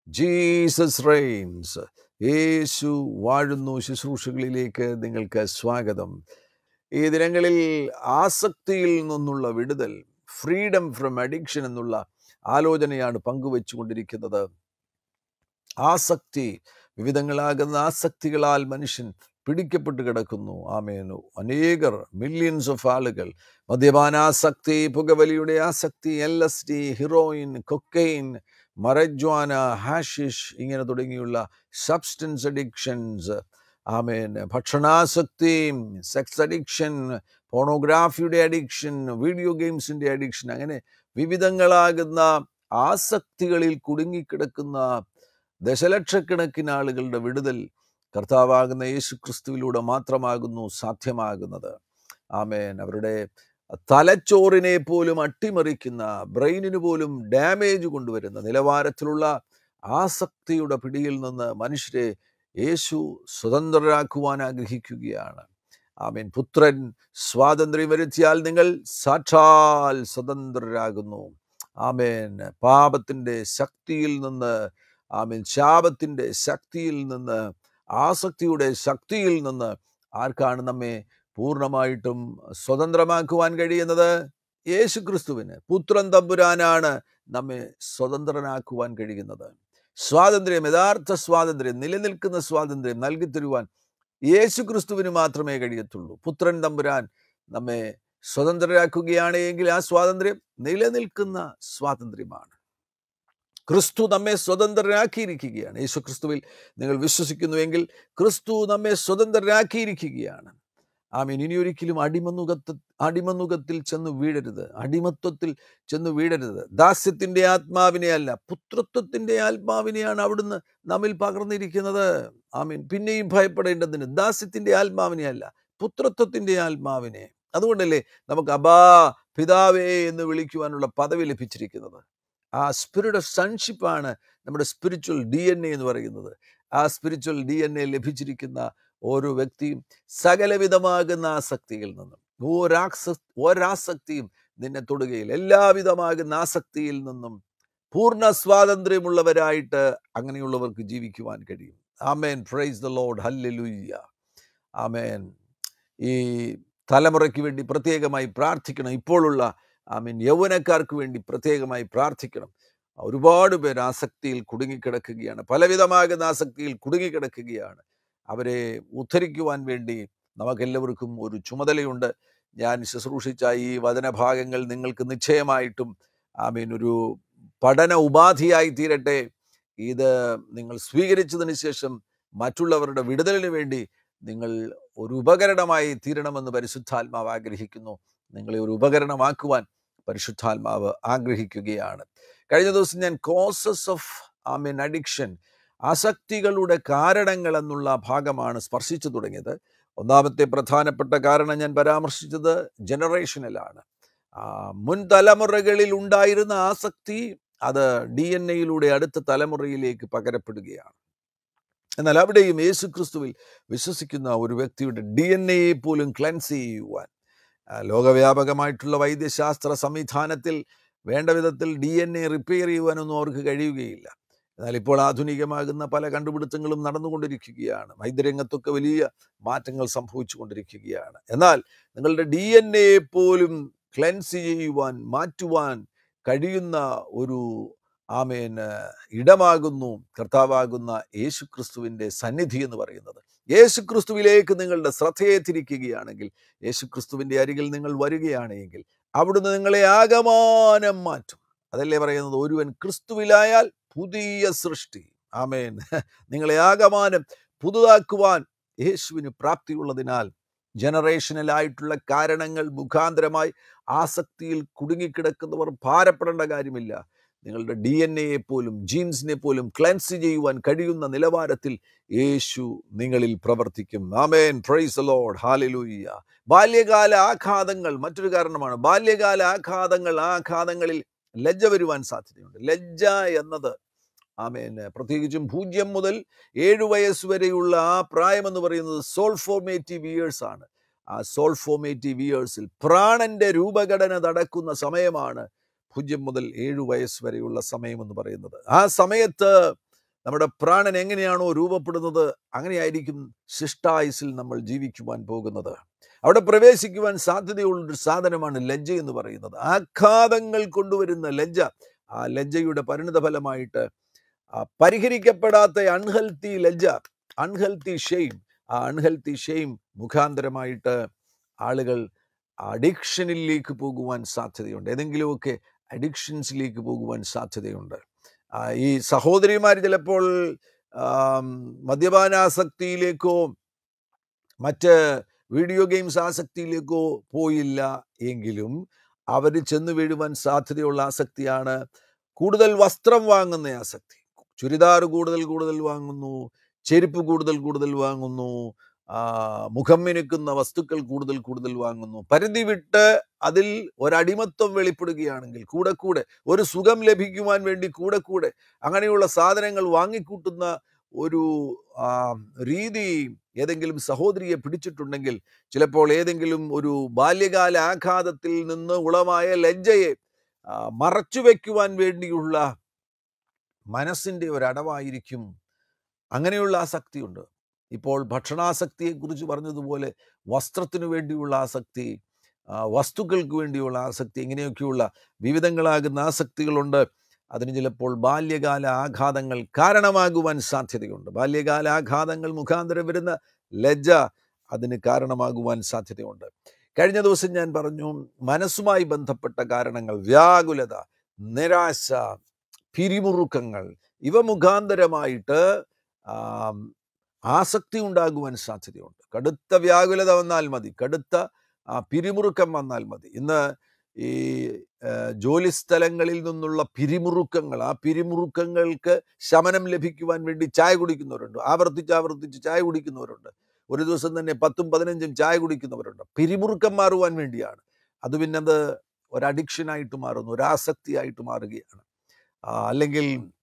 Jesus Reigns യേശു വാഴുന്നു ശുശ്രൂഷകളിലേക്ക് നിങ്ങൾക്ക് സ്വാഗതം ഈ ദിനങ്ങളിൽ ആസക്തിയിൽ നിന്നുള്ള വിടുതൽ ഫ്രീഡം ഫ്രം അഡിക്ഷൻ എന്നുള്ള ആലോചനയാണ് പങ്കുവെച്ചുകൊണ്ടിരിക്കുന്നത് ആസക്തി വിവിധങ്ങളാകുന്ന ആസക്തികളാൽ മനുഷ്യൻ പിടിക്കപ്പെട്ട് കിടക്കുന്നു ആമേനു അനേകർ മില്യൺസ് ഓഫ് ആളുകൾ മദ്യപാനാസക്തി പുകവലിയുടെ ആസക്തി L S D heroin cocaine marijuana hashish ഇങ്ങനെ തുടങ്ങിയുള്ള സബ്സ്റ്റൻസ് അഡിക്ഷൻസ് ആമേൻ ഭക്ഷണാസക്തി സെക്സ് അഡിക്ഷൻ പോണോഗ്രാഫിയുടെ അഡിക്ഷൻ വീഡിയോ ഗെയിംസിൻ്റെ അഡിക്ഷൻ അങ്ങനെ വിവിധങ്ങളാകുന്ന ആസക്തികളിൽ കുടുങ്ങിക്കിടക്കുന്ന ദശലക്ഷക്കണക്കിന് ആളുകളുടെ വിടുതൽ കർത്താവാകുന്ന യേശു ക്രിസ്തുവിലൂടെ മാത്രമാകുന്നു സാധ്യമാകുന്നത് ആമേൻ അവരുടെ തലച്ചോറിനെ പോലും അട്ടിമറിക്കുന്ന ബ്രെയിനിന് പോലും ഡാമേജ് കൊണ്ടുവരുന്ന നിലവാരത്തിലുള്ള ആസക്തിയുടെ പിടിയിൽ നിന്ന് മനുഷ്യരെ യേശു സ്വതന്ത്രരാക്കുവാൻ ആഗ്രഹിക്കുകയാണ് ആമേൻ പുത്രൻ സ്വാതന്ത്ര്യം വരുത്തിയാൽ നിങ്ങൾ സാക്ഷാൽ സ്വതന്ത്രരാകുന്നു ആമേൻ പാപത്തിൻ്റെ ശക്തിയിൽ നിന്ന് ആമേൻ ശാപത്തിൻ്റെ ശക്തിയിൽ നിന്ന് ആസക്തിയുടെ ശക്തിയിൽ നിന്ന് ആർക്കാണ് നമ്മെ പൂർണ്ണമായിട്ടും സ്വതന്ത്രമാക്കുവാൻ കഴിയുന്നത് യേശു ക്രിസ്തുവിന് പുത്രൻ തമ്പുരാനാണ് നമ്മെ സ്വതന്ത്രനാക്കുവാൻ കഴിയുന്നത് സ്വാതന്ത്ര്യം യഥാർത്ഥ സ്വാതന്ത്ര്യം നിലനിൽക്കുന്ന സ്വാതന്ത്ര്യം നൽകി തരുവാൻ യേശു ക്രിസ്തുവിന് മാത്രമേ കഴിയത്തുള്ളൂ പുത്രൻ തമ്പുരാൻ നമ്മെ സ്വതന്ത്രരാക്കുകയാണ് എങ്കിൽ ആ സ്വാതന്ത്ര്യം നിലനിൽക്കുന്ന സ്വാതന്ത്ര്യമാണ് ക്രിസ്തു നമ്മെ സ്വതന്ത്രരാക്കിയിരിക്കുകയാണ് യേശു ക്രിസ്തുവിൽ നിങ്ങൾ വിശ്വസിക്കുന്നുവെങ്കിൽ ക്രിസ്തു നമ്മെ സ്വതന്ത്രരാക്കിയിരിക്കുകയാണ് ആമീൻ ഇനി ഒരിക്കലും അടിമനുഖത്ത് അടിമനുഖത്തിൽ ചെന്ന് വീഴരുത് അടിമത്വത്തിൽ ചെന്ന് വീഴരുത് ദാസ്യത്തിന്റെ ആത്മാവിനെ അല്ല പുത്രത്വത്തിന്റെ ആത്മാവിനെയാണ് അവിടുന്ന് നമ്മിൽ പകർന്നിരിക്കുന്നത് ആമീൻ പിന്നെയും ഭയപ്പെടേണ്ടതിന് ദാസ്യത്തിന്റെ ആത്മാവിനെ അല്ല പുത്രത്വത്തിന്റെ ആത്മാവിനെ അതുകൊണ്ടല്ലേ നമുക്ക് അബാ പിതാവേ എന്ന് വിളിക്കുവാനുള്ള പദവി ലഭിച്ചിരിക്കുന്നത് ആ സ്പിരിറ്റ് ഓഫ് സൺഷിപ്പാണ് നമ്മുടെ സ്പിരിച്വൽ ഡി എൻ എ എന്ന് പറയുന്നത് ആ സ്പിരിച്വൽ ഡി എൻ എ ലഭിച്ചിരിക്കുന്ന ഓരോ വ്യക്തിയും സകലവിധമാകുന്ന ആസക്തിയിൽ നിന്നും ഒരാസ ഒരാസക്തിയും നിന്നെ തൊടുകയിൽ എല്ലാവിധമാകുന്ന ആസക്തിയിൽ നിന്നും പൂർണ്ണ സ്വാതന്ത്ര്യമുള്ളവരായിട്ട് അങ്ങനെയുള്ളവർക്ക് ജീവിക്കുവാൻ കഴിയും ആമേൻ പ്രൈസ് ദ ലോഡ് ഹല്ലുയ്യ ആമേൻ ഈ തലമുറയ്ക്ക് വേണ്ടി പ്രത്യേകമായി പ്രാർത്ഥിക്കണം ഇപ്പോഴുള്ള ആമീൻ യൗവനക്കാർക്ക് വേണ്ടി പ്രത്യേകമായി പ്രാർത്ഥിക്കണം ഒരുപാട് പേർ ആസക്തിയിൽ കുടുങ്ങിക്കിടക്കുകയാണ് പലവിധമാകുന്ന ആസക്തിയിൽ കുടുങ്ങിക്കിടക്കുകയാണ് അവരെ ഉദ്ധരിക്കുവാൻ വേണ്ടി നമുക്കെല്ലാവർക്കും ഒരു ചുമതലയുണ്ട് ഞാൻ ശുശ്രൂഷിച്ച ഈ വചനഭാഗങ്ങൾ നിങ്ങൾക്ക് നിശ്ചയമായിട്ടും ആമീൻ ഒരു പഠന ഉപാധിയായി തീരട്ടെ ഇത് നിങ്ങൾ സ്വീകരിച്ചതിന് ശേഷം മറ്റുള്ളവരുടെ വിടുതലിന് വേണ്ടി നിങ്ങൾ ഒരു ഉപകരണമായി തീരണമെന്ന് പരിശുദ്ധാത്മാവ് ആഗ്രഹിക്കുന്നു നിങ്ങളെ ഒരു ഉപകരണമാക്കുവാൻ പരിശുദ്ധാത്മാവ് ആഗ്രഹിക്കുകയാണ് കഴിഞ്ഞ ദിവസം ഞാൻ കോസസ് ഓഫ് ആമീൻ അഡിക്ഷൻ ആസക്തികളുടെ കാരണങ്ങൾ എന്നുള്ള ഭാഗമാണ് സ്പർശിച്ചു തുടങ്ങിയത് ഒന്നാമത്തെ പ്രധാനപ്പെട്ട കാരണം ഞാൻ പരാമർശിച്ചത് ജനറേഷനിലാണ് മുൻ തലമുറകളിൽ ഉണ്ടായിരുന്ന ആസക്തി അത് ഡി എൻ എയിലൂടെ അടുത്ത തലമുറയിലേക്ക് പകരപ്പെടുകയാണ് എന്നാൽ അവിടെയും യേശു ക്രിസ്തുവിൽ വിശ്വസിക്കുന്ന ഒരു വ്യക്തിയുടെ ഡി എൻ എയെ പോലും ക്ലെൻസ് ചെയ്യുവാൻ ലോകവ്യാപകമായിട്ടുള്ള വൈദ്യശാസ്ത്ര സംവിധാനത്തിൽ വേണ്ട വിധത്തിൽ ഡി എൻ എ റിപ്പയർ ചെയ്യുവാനൊന്നും അവർക്ക് കഴിയുകയില്ല എന്നാൽ ഇപ്പോൾ ആധുനികമാകുന്ന പല കണ്ടുപിടുത്തങ്ങളും നടന്നുകൊണ്ടിരിക്കുകയാണ് വൈദ്യരംഗത്തൊക്കെ വലിയ മാറ്റങ്ങൾ സംഭവിച്ചു കൊണ്ടിരിക്കുകയാണ് എന്നാൽ നിങ്ങളുടെ ഡി എൻ എ പോലും ക്ലെൻസ് ചെയ്യുവാൻ മാറ്റുവാൻ കഴിയുന്ന ഒരു ആമേൻ ഇടമാകുന്നു കർത്താവാകുന്ന യേശു ക്രിസ്തുവിൻ്റെ സന്നിധി എന്ന് പറയുന്നത് യേശു ക്രിസ്തുവിലേക്ക് നിങ്ങളുടെ ശ്രദ്ധയെ തിരിക്കുകയാണെങ്കിൽ യേശു ക്രിസ്തുവിൻ്റെ അരികിൽ നിങ്ങൾ വരികയാണെങ്കിൽ അവിടുന്ന് നിങ്ങളെ ആകമാനം മാറ്റും അതല്ലേ പറയുന്നത് ഒരുവൻ ക്രിസ്തുവിലായാൽ പുതിയ സൃഷ്ടി ആമേൻ നിങ്ങളെ ആകമാനം പുതുതാക്കുവാൻ യേശുവിന് പ്രാപ്തിയുള്ളതിനാൽ ജനറേഷനിലായിട്ടുള്ള കാരണങ്ങൾ മുഖാന്തരമായി ആസക്തിയിൽ കുടുങ്ങിക്കിടക്കുന്നവർ ഭാരപ്പെടേണ്ട കാര്യമില്ല നിങ്ങളുടെ ഡി എൻ എയെ പോലും ജീൻസിനെ പോലും ക്ലെൻസ് ചെയ്യുവാൻ കഴിയുന്ന നിലവാരത്തിൽ യേശു നിങ്ങളിൽ പ്രവർത്തിക്കും ആമേൻ പ്രൈസ് ലോഡ് ഹാലലൂയ്യ ബാല്യകാല ആഘാതങ്ങൾ മറ്റൊരു കാരണമാണ് ബാല്യകാല ആഘാതങ്ങൾ ആഘാതങ്ങളിൽ ലജ്ജ വരുവാൻ സാധ്യതയുണ്ട് ലജ്ജ എന്നത് ആമേൻ പ്രത്യേകിച്ചും പൂജ്യം മുതൽ ഏഴു വയസ്സ് വരെയുള്ള ആ പ്രായം എന്ന് പറയുന്നത് സോൾ ഫോർമേറ്റീവ് ഇയേഴ്സ് ആണ് ആ സോൾ ഫോർമേറ്റീവ് ഇയേഴ്സിൽ പ്രാണന്റെ രൂപഘടന നടക്കുന്ന സമയമാണ് പൂജ്യം മുതൽ ഏഴു വയസ്സ് വരെയുള്ള സമയം എന്ന് പറയുന്നത് ആ സമയത്ത് നമ്മുടെ പ്രാണൻ എങ്ങനെയാണോ രൂപപ്പെടുന്നത് അങ്ങനെയായിരിക്കും ശിഷ്ടായുസിൽ നമ്മൾ ജീവിക്കുവാൻ പോകുന്നത് അവിടെ പ്രവേശിക്കുവാൻ സാധ്യതയുള്ളൊരു സാധനമാണ് ലജ്ജ എന്ന് പറയുന്നത് ആഘാതങ്ങൾ കൊണ്ടുവരുന്ന ലജ്ജ ആ ലജ്ജയുടെ പരിണിത ഫലമായിട്ട് ആ പരിഹരിക്കപ്പെടാത്ത അൺഹെൽത്തി ലജ്ജ അൺഹെൽത്തി ഷെയിം ആ അൺഹെൽത്തി ഷെയിം മുഖാന്തരമായിട്ട് ആളുകൾ അഡിക്ഷനിലേക്ക് പോകുവാൻ സാധ്യതയുണ്ട് ഏതെങ്കിലുമൊക്കെ അഡിക്ഷൻസിലേക്ക് പോകുവാൻ സാധ്യതയുണ്ട് ആ, ഈ സഹോദരിമാർ ചിലപ്പോൾ ആം, മദ്യപാനാസക്തിയിലേക്കോ മറ്റ് വീഡിയോ ഗെയിംസ് ആസക്തിയിലേക്കോ പോയില്ല എങ്കിലും അവർ ചെന്ന് വീഴുവാൻ സാധ്യതയുള്ള ആസക്തിയാണ് കൂടുതൽ വസ്ത്രം വാങ്ങുന്ന ആസക്തി ചുരിദാർ കൂടുതൽ കൂടുതൽ വാങ്ങുന്നു ചെരുപ്പ് കൂടുതൽ കൂടുതൽ വാങ്ങുന്നു ആ, മുഖം മിനുക്കുന്ന വസ്തുക്കൾ കൂടുതൽ കൂടുതൽ വാങ്ങുന്നു പരിധി വിട്ട് അതിൽ ഒരടിമത്വം വെളിപ്പെടുകയാണെങ്കിൽ കൂടെ കൂടെ ഒരു സുഖം ലഭിക്കുവാൻ വേണ്ടി കൂടെ കൂടെ അങ്ങനെയുള്ള സാധനങ്ങൾ വാങ്ങിക്കൂട്ടുന്ന ഒരു ആ, രീതി ഏതെങ്കിലും സഹോദരിയെ പിടിച്ചിട്ടുണ്ടെങ്കിൽ ചിലപ്പോൾ ഏതെങ്കിലും ഒരു ബാല്യകാല ആഘാതത്തിൽ നിന്ന് ഉളമായ ലജ്ജയെ ആ, മറച്ചു വയ്ക്കുവാൻ വേണ്ടിയുള്ള മനസ്സിൻ്റെ ഒരടവായിരിക്കും അങ്ങനെയുള്ള ആസക്തിയുണ്ട് ഇപ്പോൾ ഭക്ഷണാസക്തിയെക്കുറിച്ച് പറഞ്ഞതുപോലെ വസ്ത്രത്തിനു വേണ്ടിയുള്ള ആസക്തി ആ, വസ്തുക്കൾക്ക് വേണ്ടിയുള്ള ആസക്തി ഇങ്ങനെയൊക്കെയുള്ള വിവിധങ്ങളാകുന്ന ആസക്തികളുണ്ട് അതിന് ചിലപ്പോൾ ബാല്യകാല ആഘാതങ്ങൾ കാരണമാകുവാൻ സാധ്യതയുണ്ട് ബാല്യകാല ആഘാതങ്ങൾ മുഖാന്തരം വരുന്ന ലജ്ജ അതിന് കാരണമാകുവാൻ സാധ്യതയുണ്ട് കഴിഞ്ഞ ദിവസം ഞാൻ പറഞ്ഞു മനസ്സുമായി ബന്ധപ്പെട്ട കാരണങ്ങൾ വ്യാകുലത നിരാശ പിരിമുറുക്കങ്ങൾ ഇവ മുഖാന്തരമായിട്ട് ആം, ആസക്തി ഉണ്ടാകുവാൻ സാധ്യതയുണ്ട് കടുത്ത വ്യാകുലത വന്നാൽ മതി കടുത്ത ആ, പിരിമുറുക്കം വന്നാൽ മതി ഇന്ന് ഈ ആ, ജോലി സ്ഥലങ്ങളിൽ നിന്നുള്ള പിരിമുറുക്കങ്ങൾ ആ പിരിമുറുക്കങ്ങൾക്ക് ശമനം ലഭിക്കുവാൻ വേണ്ടി ചായ കുടിക്കുന്നവരുണ്ട് ആവർത്തിച്ച് ആവർത്തിച്ച് ചായ കുടിക്കുന്നവരുണ്ട് ഒരു ദിവസം തന്നെ പത്തും പതിനഞ്ചും ചായ കുടിക്കുന്നവരുണ്ട് പിരിമുറുക്കം മാറുവാൻ വേണ്ടിയാണ് അത് പിന്നെ അത് ഒരു അഡിക്ഷനായിട്ട് മാറുന്നു ഒരു ആസക്തിയായിട്ട് മാറുകയാണ് ആ, അല്ലെങ്കിൽ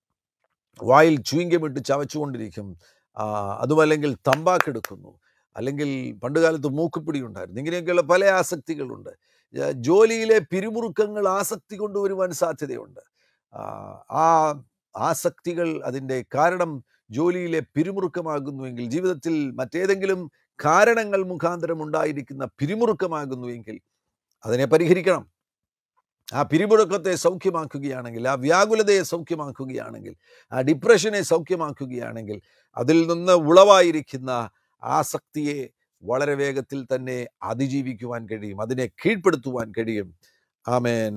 വായിൽ ചൂയിങ്കമിട്ട് ചവച്ചുകൊണ്ടിരിക്കും ആ, അതുമല്ലെങ്കിൽ തമ്പാക്കെടുക്കുന്നു അല്ലെങ്കിൽ പണ്ടുകാലത്ത് മൂക്കുപിടി ഉണ്ടായിരുന്നു ഇങ്ങനെയൊക്കെയുള്ള പല ആസക്തികളുണ്ട് ഏ, ജോലിയിലെ പിരിമുറുക്കങ്ങൾ ആസക്തി കൊണ്ടുവരുവാൻ സാധ്യതയുണ്ട് ആ, ആ ആസക്തികൾ അതിൻ്റെ കാരണം ജോലിയിലെ പിരിമുറുക്കമാകുന്നുവെങ്കിൽ ജീവിതത്തിൽ മറ്റേതെങ്കിലും കാരണങ്ങൾ മുഖാന്തരം ഉണ്ടായിരിക്കുന്ന പിരിമുറുക്കമാകുന്നുവെങ്കിൽ അതിനെ പരിഹരിക്കണം ആ പിരിമുറുക്കത്തെ സൗഖ്യമാക്കുകയാണെങ്കിൽ ആ വ്യാകുലതയെ സൗഖ്യമാക്കുകയാണെങ്കിൽ ആ ഡിപ്രഷനെ സൗഖ്യമാക്കുകയാണെങ്കിൽ അതിൽ നിന്ന് ഉളവായിരിക്കുന്ന ആസക്തിയെ വളരെ വേഗത്തിൽ തന്നെ അതിജീവിക്കുവാൻ കഴിയും അതിനെ കീഴ്പ്പെടുത്തുവാൻ കഴിയും ആമേൻ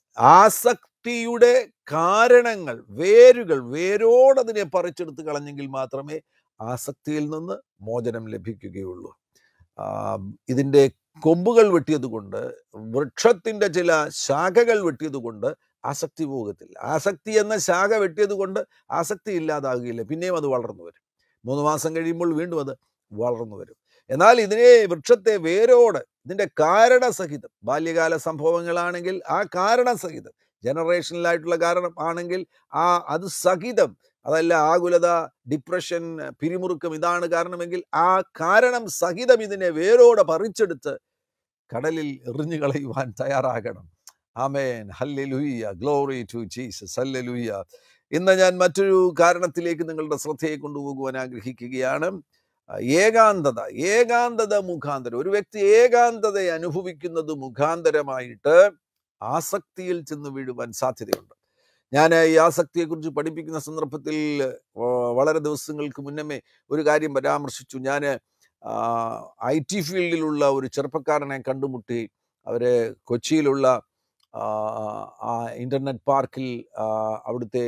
ആസക്തിയുടെ കാരണങ്ങൾ വേരുകൾ വേരോടതിനെ പറിച്ചെടുത്ത് കളഞ്ഞെങ്കിൽ മാത്രമേ ആസക്തിയിൽ നിന്ന് മോചനം ലഭിക്കുകയുള്ളൂ ആ, ഇതിൻ്റെ കൊമ്പുകൾ വെട്ടിയതുകൊണ്ട് വൃക്ഷത്തിൻ്റെ ചില ശാഖകൾ വെട്ടിയതുകൊണ്ട് ആസക്തി പോകത്തില്ല ആസക്തി എന്ന ശാഖ വെട്ടിയത് കൊണ്ട് ആസക്തി ഇല്ലാതാകുകയില്ല പിന്നെയും അത് വളർന്നു വരും മൂന്ന് മാസം കഴിയുമ്പോൾ വീണ്ടും അത് വളർന്നു വരും എന്നാൽ ഇതിനെ വൃക്ഷത്തെ വേരോട് ഇതിൻ്റെ കാരണസഹിതം ബാല്യകാല സംഭവങ്ങളാണെങ്കിൽ ആ കാരണസഹിതം ജനറേഷനിലായിട്ടുള്ള കാരണം ആണെങ്കിൽ ആ അത് സഹിതം അതല്ല ആകുലത ഡിപ്രഷൻ പിരിമുറുക്കം ഇതാണ് കാരണമെങ്കിൽ ആ കാരണം സഹിതം ഇതിനെ വേരോടെ പറിച്ചെടുത്ത് കടലിൽ എറിഞ്ഞു കളയുവാൻ തയ്യാറാകണം amen hallelujah glory to Jesus hallelujah ഇന്ന് ഞാൻ മറ്റൊരു കാരണത്തിലേക്ക് നിങ്ങളുടെ ശ്രദ്ധയെ കൊണ്ടുപോകുവാൻ ആഗ്രഹിക്കുകയാണ് ആ, ഏകാന്തത ഏകാന്തത മുഖാന്തരം ഒരു വ്യക്തി ഏകാന്തത അനുഭവിക്കുന്നത് മുഖാന്തരമായിട്ട് ആസക്തിയിൽ ചെന്ന് വീഴുവാൻ സാധ്യതയുണ്ട് ഞാൻ ഈ ആസക്തിയെക്കുറിച്ച് പഠിപ്പിക്കുന്ന സന്ദർഭത്തിൽ ആ, വളരെ ദിവസങ്ങൾക്ക് മുന്നമേ ഒരു കാര്യം പരാമർശിച്ചു ഞാൻ ഐ ടി ഫീൽഡിലുള്ള ഒരു ചെറുപ്പക്കാരനെ കണ്ടുമുട്ടി അവർ കൊച്ചിയിലുള്ള ആ, ആ ഇൻ്റർനെറ്റ് പാർക്കിൽ ആ, അവിടുത്തെ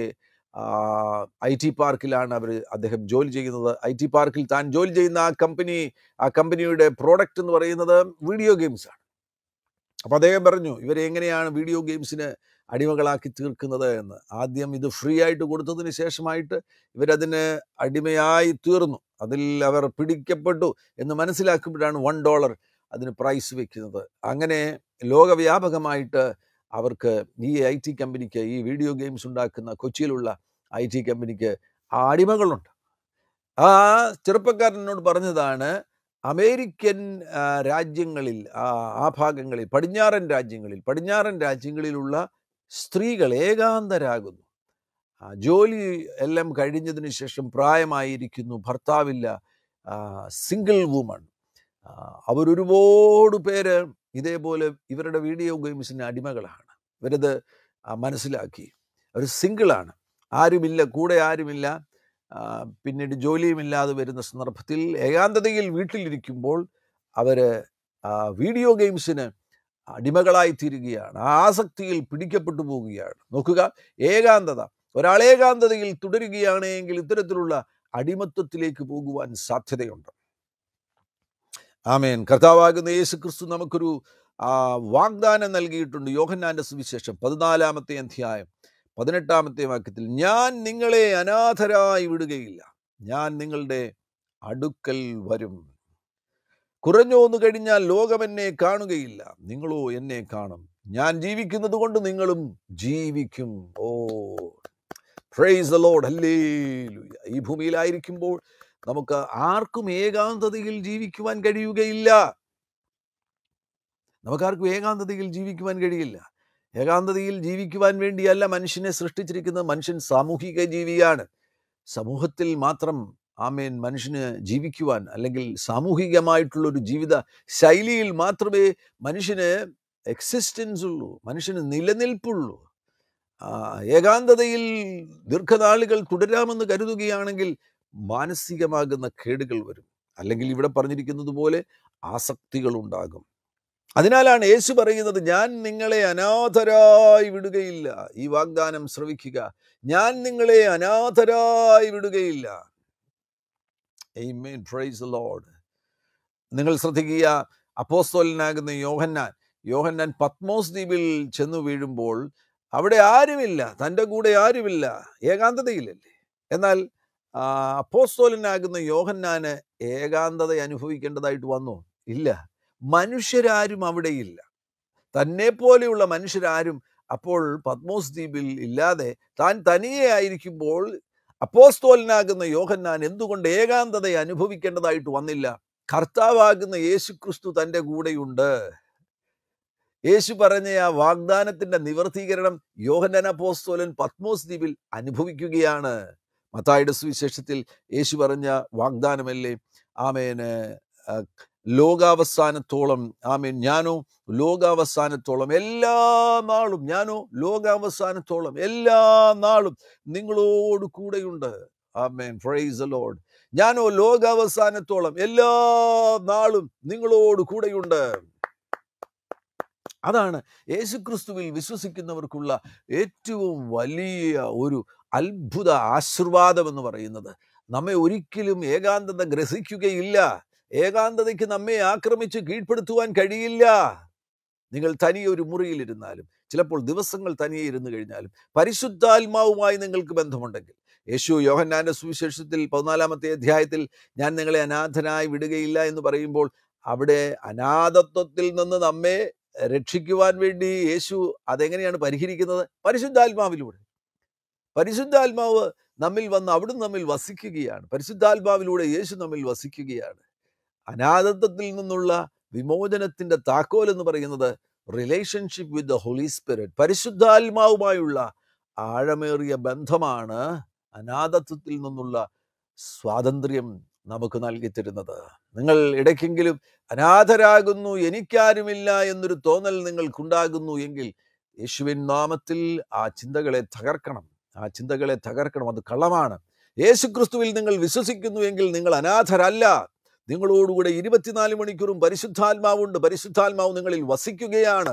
ഐ ടി പാർക്കിലാണ് അവർ അദ്ദേഹം ജോലി ചെയ്യുന്നത് ഐ ടി പാർക്കിൽ താൻ ജോലി ചെയ്യുന്ന ആ കമ്പനി ആ കമ്പനിയുടെ പ്രോഡക്റ്റ് എന്ന് പറയുന്നത് വീഡിയോ ഗെയിംസ് ആണ് അപ്പോൾ അദ്ദേഹം പറഞ്ഞു ഇവരെ എങ്ങനെയാണ് വീഡിയോ ഗെയിംസിന് അടിമകളാക്കി തീർക്കുന്നത് എന്ന് ആദ്യം ഇത് ഫ്രീ ആയിട്ട് കൊടുത്തതിന് ശേഷമായിട്ട് ഇവരതിന് അടിമയായി തീർന്നു അതിൽ അവർ പിടിക്കപ്പെട്ടു എന്ന് മനസ്സിലാക്കുമ്പോഴാണ് വൺ ഡോളർ അതിന് പ്രൈസ് വെക്കുന്നത് അങ്ങനെ ലോകവ്യാപകമായിട്ട് അവർക്ക് ഈ ഐ ടി കമ്പനിക്ക് ഈ വീഡിയോ ഗെയിംസ് ഉണ്ടാക്കുന്ന കൊച്ചിയിലുള്ള ഐ ടി കമ്പനിക്ക് ആ അടിമകളുണ്ട് ആ ചെറുപ്പക്കാരനോട് പറഞ്ഞതാണ് അമേരിക്കൻ ആ, രാജ്യങ്ങളിൽ ആ ആ ഭാഗങ്ങളിൽ പടിഞ്ഞാറൻ രാജ്യങ്ങളിൽ പടിഞ്ഞാറൻ രാജ്യങ്ങളിലുള്ള സ്ത്രീകൾ ഏകാന്തരാകുന്നു ആ, ജോലി എല്ലാം കഴിഞ്ഞതിന് ശേഷം പ്രായമായിരിക്കുന്നു ഭർത്താവില്ല സിംഗിൾ വുമൺ അവരൊരുപാട് പേര് ഇതേപോലെ ഇവരുടെ വീഡിയോ ഗെയിംസിന് അടിമകളാണ് ഇവരത് ആ, മനസ്സിലാക്കി അവർ സിംഗിളാണ് ആരുമില്ല കൂടെ ആരുമില്ല ആ, പിന്നീട് ജോലിയുമില്ലാതെ വരുന്ന സന്ദർഭത്തിൽ ഏകാന്തതയിൽ വീട്ടിലിരിക്കുമ്പോൾ അവർ വീഡിയോ ഗെയിംസിന് അടിമകളായി തീരുകയാണ് ആ ആസക്തിയിൽ പിടിക്കപ്പെട്ടു പോവുകയാണ് നോക്കുക ഏകാന്തത ഒരാൾ ഏകാന്തതയിൽ തുടരുകയാണെങ്കിൽ ഇത്തരത്തിലുള്ള അടിമത്വത്തിലേക്ക് പോകുവാൻ സാധ്യതയുണ്ട് ആമേൻ കർത്താവാകുന്ന യേശു ക്രിസ്തു നമുക്കൊരു ആ, വാഗ്ദാനം നൽകിയിട്ടുണ്ട് യോഹന്നാന്റെ സുവിശേഷം പതിനാലാമത്തെ അധ്യായം പതിനെട്ടാമത്തെ വാക്യത്തിൽ ഞാൻ നിങ്ങളെ അനാഥരായി വിടുകയില്ല ഞാൻ നിങ്ങളുടെ അടുക്കൽ വരും കുറഞ്ഞോന്നു കഴിഞ്ഞാൽ ലോകം എന്നെ കാണുകയില്ല നിങ്ങളോ എന്നെ കാണും ഞാൻ ജീവിക്കുന്നത് കൊണ്ട് നിങ്ങളും ജീവിക്കും oh praise the lord hallelujah ഈ ഭൂമിയിലായിരിക്കുമ്പോൾ നമുക്ക് ആർക്കും ഏകാന്തതയിൽ ജീവിക്കുവാൻ കഴിയുകയില്ല നമുക്കാർക്കും ഏകാന്തതയിൽ ജീവിക്കുവാൻ കഴിയില്ല ഏകാന്തതയിൽ ജീവിക്കുവാൻ വേണ്ടിയല്ല മനുഷ്യനെ സൃഷ്ടിച്ചിരിക്കുന്നത് മനുഷ്യൻ സാമൂഹിക ജീവിയാണ് സമൂഹത്തിൽ മാത്രം ആമേൻ മനുഷ്യന് ജീവിക്കുവാൻ അല്ലെങ്കിൽ സാമൂഹികമായിട്ടുള്ള ഒരു ജീവിത ശൈലിയിൽ മാത്രമേ മനുഷ്യന് എക്സിസ്റ്റൻസ് ഉള്ളൂ മനുഷ്യന് നിലനിൽപ്പുള്ളൂ ആ, ഏകാന്തതയിൽ ദീർഘനാളുകൾ തുടരാമെന്ന് കരുതുകയാണെങ്കിൽ മാനസികമാകുന്ന കേടുകൾ വരും അല്ലെങ്കിൽ ഇവിടെ പറഞ്ഞിരിക്കുന്നത് പോലെ ആസക്തികൾ ഉണ്ടാകും അതിനാലാണ് യേശു പറയുന്നത് ഞാൻ നിങ്ങളെ അനാഥരായി വിടുകയില്ല ഈ വാഗ്ദാനം ശ്രവിക്കുക ഞാൻ നിങ്ങളെ അനാഥരായി വിടുകയില്ല Amen. Praise the Lord. നിങ്ങൾ ശ്രദ്ധിക്കുക അപ്പോസ്തോലനാകുന്ന യോഹന്നാൻ യോഹന്നാൻ പത്മോസ് ദ്വീപിൽ ചെന്നു വീഴുമ്പോൾ അവിടെ ആരുമില്ല തൻ്റെ കൂടെ ആരുമില്ല ഏകാന്തതയിലല്ലേ എന്നാൽ ആ, അപ്പോസ്തോലനാകുന്ന യോഹന്നാന് ഏകാന്തത അനുഭവിക്കേണ്ടതായിട്ട് വന്നു ഇല്ല മനുഷ്യരാരും അവിടെയില്ല തന്നെ പോലെയുള്ള മനുഷ്യരാരും അപ്പോൾ പത്മോസ് ദ്വീപിൽ ഇല്ലാതെ താൻ തനിയെ ആയിരിക്കുമ്പോൾ അപ്പോസ്തോലനാകുന്ന യോഹന്നാൻ എന്തുകൊണ്ട് ഏകാന്തത അനുഭവിക്കേണ്ടതായിട്ട് വന്നില്ല കർത്താവാകുന്ന യേശുക്രിസ്തു തൻ്റെ കൂടെയുണ്ട് യേശു പറഞ്ഞ ആ വാഗ്ദാനത്തിന്റെ നിവർത്തീകരണം യോഹന്നാൻ അപ്പോസ്തോലൻ പത്മോസ് ദ്വീപിൽ അനുഭവിക്കുകയാണ് മത്തായുടെ സുവിശേഷത്തിൽ യേശു പറഞ്ഞ വാഗ്ദാനമല്ലേ ആമേന് ആ, ലോകാവസാനത്തോളം ആമേൻ ഞാനോ ലോകാവസാനത്തോളം എല്ലാ നാളും ഞാനോ ലോകാവസാനത്തോളം എല്ലാ നാളും നിങ്ങളോട് കൂടെയുണ്ട് ആമേൻ പ്രൈസ് ലോഡ് ഞാനോ ലോകാവസാനത്തോളം എല്ലാ നാളും നിങ്ങളോട് കൂടെയുണ്ട് അതാണ് യേശുക്രിസ്തുവിൽ വിശ്വസിക്കുന്നവർക്കുള്ള ഏറ്റവും വലിയ ഒരു അത്ഭുത ആശീർവാദം എന്ന് പറയുന്നത് നമ്മെ ഒരിക്കലും ഏകാന്തത ഗ്രസിക്കുകയില്ല ഏകാന്തതയ്ക്ക് നമ്മെ ആക്രമിച്ച് കീഴ്പ്പെടുത്തുവാൻ കഴിയില്ല നിങ്ങൾ തനിയെ ഒരു മുറിയിലിരുന്നാലും ചിലപ്പോൾ ദിവസങ്ങൾ തനിയെ ഇരുന്നു കഴിഞ്ഞാലും പരിശുദ്ധാത്മാവുമായി നിങ്ങൾക്ക് ബന്ധമുണ്ടെങ്കിൽ യേശു യോഹന്നാന്റെ സുവിശേഷത്തിൽ പതിനാലാമത്തെ അധ്യായത്തിൽ ഞാൻ നിങ്ങളെ അനാഥനായി വിടുകയില്ല എന്ന് പറയുമ്പോൾ അവിടെ അനാഥത്വത്തിൽ നിന്ന് നമ്മെ രക്ഷിക്കുവാൻ വേണ്ടി യേശു അതെങ്ങനെയാണ് പരിഹരിക്കുന്നത് പരിശുദ്ധാത്മാവിലൂടെ പരിശുദ്ധാത്മാവ് നമ്മിൽ വന്ന് അവിടുന്ന് നമ്മിൽ വസിക്കുകയാണ് പരിശുദ്ധാത്മാവിലൂടെ യേശു നമ്മിൽ വസിക്കുകയാണ് അനാഥത്വത്തിൽ നിന്നുള്ള വിമോചനത്തിന്റെ താക്കോൽ എന്ന് പറയുന്നത് relationship with the Holy Spirit പരിശുദ്ധാത്മാവുമായുള്ള ആഴമേറിയ ബന്ധമാണ് അനാഥത്വത്തിൽ നിന്നുള്ള സ്വാതന്ത്ര്യം നമുക്ക് നൽകി തരുന്നത് നിങ്ങൾ ഇടയ്ക്കെങ്കിലും അനാഥരാകുന്നു എനിക്കാരുമില്ല എന്നൊരു തോന്നൽ നിങ്ങൾക്കുണ്ടാകുന്നു എങ്കിൽ യേശുവിൻ നാമത്തിൽ ആ ചിന്തകളെ തകർക്കണം ആ ചിന്തകളെ തകർക്കണം അത് കള്ളമാണ് യേശുക്രിസ്തുവിൽ നിങ്ങൾ വിശ്വസിക്കുന്നു എങ്കിൽ നിങ്ങൾ അനാഥരല്ല നിങ്ങളോടുകൂടെ ഇരുപത്തിനാല് മണിക്കൂറും പരിശുദ്ധാത്മാവുണ്ട് പരിശുദ്ധാത്മാവ് നിങ്ങളിൽ വസിക്കുകയാണ്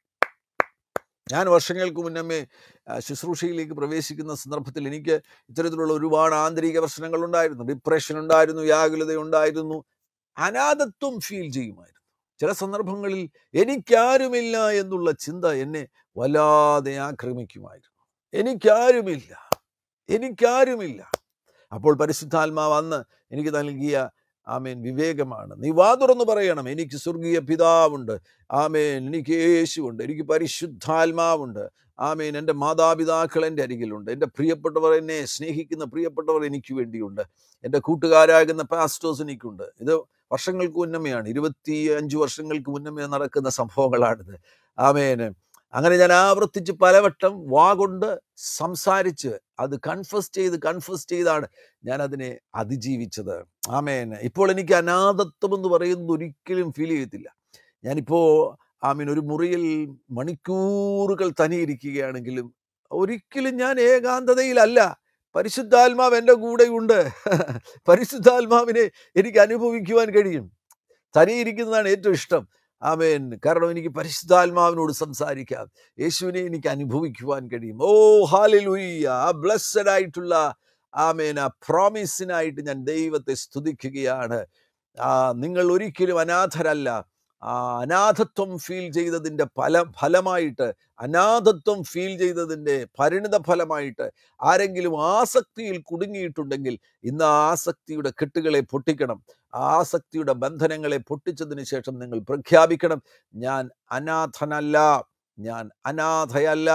ഞാൻ വർഷങ്ങൾക്ക് മുന്നമേ ആ, ശുശ്രൂഷയിലേക്ക് പ്രവേശിക്കുന്ന സന്ദർഭത്തിൽ എനിക്ക് ഇത്തരത്തിലുള്ള ഒരുപാട് ആന്തരിക പ്രശ്നങ്ങൾ ഉണ്ടായിരുന്നു ഡിപ്രഷൻ ഉണ്ടായിരുന്നു വ്യാകുലത ഉണ്ടായിരുന്നു അനാഥത്വം ഫീൽ ചെയ്യുമായിരുന്നു ചില സന്ദർഭങ്ങളിൽ എനിക്കാരുമില്ല എന്നുള്ള ചിന്ത എന്നെ വല്ലാതെ ആക്രമിക്കുമായിരുന്നു എനിക്കാരുമില്ല എനിക്കാരുമില്ല അപ്പോൾ പരിശുദ്ധാത്മാവ് അന്ന് എനിക്ക് നൽകിയ ആമേൻ വിവേകമാണ് നീ വാ തുറന്ന് പറയണം എനിക്ക് സ്വർഗീയ പിതാവുണ്ട് ആമേൻ എനിക്ക് യേശുവുണ്ട് എനിക്ക് പരിശുദ്ധാത്മാവുണ്ട് ആമേൻ എൻ്റെ മാതാപിതാക്കൾ എൻ്റെ അരികിലുണ്ട് എൻ്റെ പ്രിയപ്പെട്ടവർ എന്നെ സ്നേഹിക്കുന്ന പ്രിയപ്പെട്ടവർ എനിക്ക് വേണ്ടിയുണ്ട് എൻ്റെ കൂട്ടുകാരാകുന്ന പാസ്റ്റേഴ്സ് എനിക്കുണ്ട് ഇത് വർഷങ്ങൾക്ക് മുന്നമെയാണ് ഇരുപത്തി അഞ്ച് വർഷങ്ങൾക്ക് മുന്നമേ നടക്കുന്ന സംഭവങ്ങളാണിത് ആമേന് അങ്ങനെ ഞാൻ ആവർത്തിച്ച് പലവട്ടം വാ കൊണ്ട് സംസാരിച്ച് അത് കൺഫസ് ചെയ്ത് കൺഫസ് ചെയ്താണ് ഞാൻ അതിനെ അതിജീവിച്ചത് ആമേൻ ഇപ്പോൾ എനിക്ക് അനാഥത്വം എന്ന് പറയുന്നത് ഒരിക്കലും ഫീൽ ചെയ്യത്തില്ല ഞാനിപ്പോൾ ആമീൻ ഒരു മുറിയിൽ മണിക്കൂറുകൾ തനിയിരിക്കുകയാണെങ്കിലും ഒരിക്കലും ഞാൻ ഏകാന്തതയിലല്ല പരിശുദ്ധാത്മാവ് എൻ്റെ കൂടെയുണ്ട് പരിശുദ്ധാത്മാവിനെ എനിക്ക് അനുഭവിക്കുവാൻ കഴിയും തനിയിരിക്കുന്നതാണ് ഏറ്റവും ഇഷ്ടം ആമേൻ കാരണം എനിക്ക് പരിശുദ്ധാത്മാവിനോട് സംസാരിക്കാം യേശുവിനെ എനിക്ക് അനുഭവിക്കുവാൻ കഴിയും ഓ ഹാലലുയ്യ ആ ബ്ലസ്സഡ് ആയിട്ടുള്ള ആമേൻ ആ പ്രോമിസിനായിട്ട് ഞാൻ ദൈവത്തെ സ്തുതിക്കുകയാണ് ആ, നിങ്ങൾ ഒരിക്കലും അനാഥരല്ല ആ അനാഥത്വം ഫീൽ ചെയ്തതിൻ്റെ ഫല ഫലമായിട്ട് അനാഥത്വം ഫീൽ ചെയ്തതിൻ്റെ പരിണിത ഫലമായിട്ട് ആരെങ്കിലും ആസക്തിയിൽ കുടുങ്ങിയിട്ടുണ്ടെങ്കിൽ ഇന്ന് ആ ആസക്തിയുടെ കെട്ടുകളെ പൊട്ടിക്കണം ആ ആസക്തിയുടെ ബന്ധനങ്ങളെ പൊട്ടിച്ചതിന് ശേഷം നിങ്ങൾ പ്രഖ്യാപിക്കണം ഞാൻ അനാഥനല്ല ഞാൻ അനാഥയല്ല